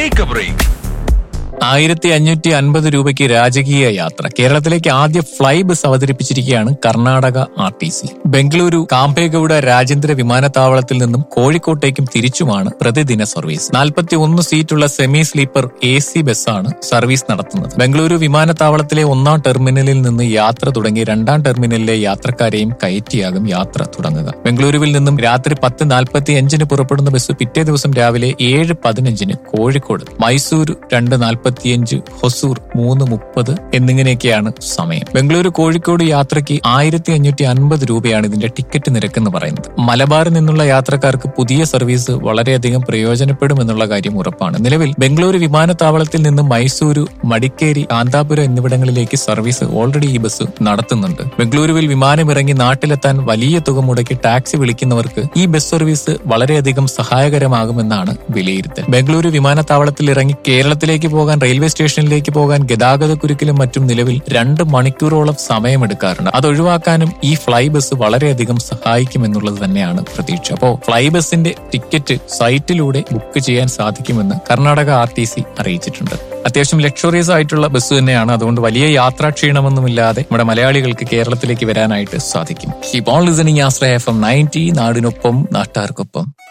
take A break ആയിരത്തി അഞ്ഞൂറ്റി അൻപത് രൂപയ്ക്ക് രാജകീയ യാത്ര കേരളത്തിലേക്ക് ആദ്യ ഫ്ലൈ ബസ് അവതരിപ്പിച്ചിരിക്കുകയാണ് Karnataka R T C Bengaluru Kempegowda രാജ്യാന്തര വിമാനത്താവളത്തിൽ നിന്നും കോഴിക്കോട്ടേക്കും തിരിച്ചുമാണ് പ്രതിദിന സർവീസ് നാൽപ്പത്തി ഒന്ന് സീറ്റുള്ള സെമി സ്ലീപ്പർ എ സി ബസ്സാണ് സർവീസ് നടത്തുന്നത് ബംഗളൂരു വിമാനത്താവളത്തിലെ ഒന്നാം ടെർമിനലിൽ നിന്ന് യാത്ര തുടങ്ങി രണ്ടാം ടെർമിനലിലെ യാത്രക്കാരെയും കയറ്റിയാകും യാത്ര തുടങ്ങുക ബംഗളൂരുവിൽ നിന്നും രാത്രി പത്ത് നാൽപ്പത്തി അഞ്ചിന് പുറപ്പെടുന്ന ബസ് പിറ്റേ ദിവസം രാവിലെ ഏഴ് പതിനഞ്ചിന് കോഴിക്കോട് മൈസൂർ രണ്ട് നാൽപ്പത്തിയഞ്ച് ഹൊസൂർ മൂന്ന് മുപ്പത് എന്നിങ്ങനെയൊക്കെയാണ് സമയം ബംഗളൂരു കോഴിക്കോട് യാത്രയ്ക്ക് ആയിരത്തി അഞ്ഞൂറ്റി അൻപത് രൂപയാണ് ഇതിന്റെ ടിക്കറ്റ് നിരക്ക് എന്ന് പറയുന്നത് മലബാറിൽ നിന്നുള്ള യാത്രക്കാർക്ക് പുതിയ സർവീസ് വളരെയധികം പ്രയോജനപ്പെടും എന്നുള്ള കാര്യം ഉറപ്പാണ് നിലവിൽ ബംഗളൂരു വിമാനത്താവളത്തിൽ നിന്ന് മൈസൂരു മടിക്കേരി കാന്താപുരം എന്നിവിടങ്ങളിലേക്ക് സർവീസ് ഓൾറെഡി ഈ ബസ് നടത്തുന്നുണ്ട് ബംഗളൂരുവിൽ വിമാനമിറങ്ങി നാട്ടിലെത്താൻ വലിയ തുക മുടക്കി ടാക്സി വിളിക്കുന്നവർക്ക് ഈ ബസ് സർവീസ് വളരെയധികം സഹായകരമാകുമെന്നാണ് വിലയിരുത്തൽ ബംഗളൂരു വിമാനത്താവളത്തിൽ ഇറങ്ങി കേരളത്തിലേക്ക് പോകാൻ റെയിൽവേ സ്റ്റേഷനിലേക്ക് പോകാൻ ഗതാഗത കുരുക്കിലും മറ്റും നിലവിൽ രണ്ട് മണിക്കൂറോളം സമയമെടുക്കാറുണ്ട് അത് ഒഴിവാക്കാനും ഈ ഫ്ലൈ ബസ് വളരെയധികം സഹായിക്കുമെന്നുള്ളത് തന്നെയാണ് പ്രതീക്ഷ അപ്പോ ഫ്ലൈ ബസിന്റെ ടിക്കറ്റ് സൈറ്റിലൂടെ ബുക്ക് ചെയ്യാൻ സാധിക്കുമെന്ന് കർണാടക ആർ ടി സി അറിയിച്ചിട്ടുണ്ട് അത്യാവശ്യം ലക്ഷറിയസ് ആയിട്ടുള്ള ബസ് തന്നെയാണ് അതുകൊണ്ട് വലിയ യാത്രാ ക്ഷീണമൊന്നുമില്ലാതെ നമ്മുടെ മലയാളികൾക്ക് കേരളത്തിലേക്ക് വരാനായിട്ട് സാധിക്കും keep on listening Ashraya F M ninety നാടിനൊപ്പം നാട്ടാർക്കൊപ്പം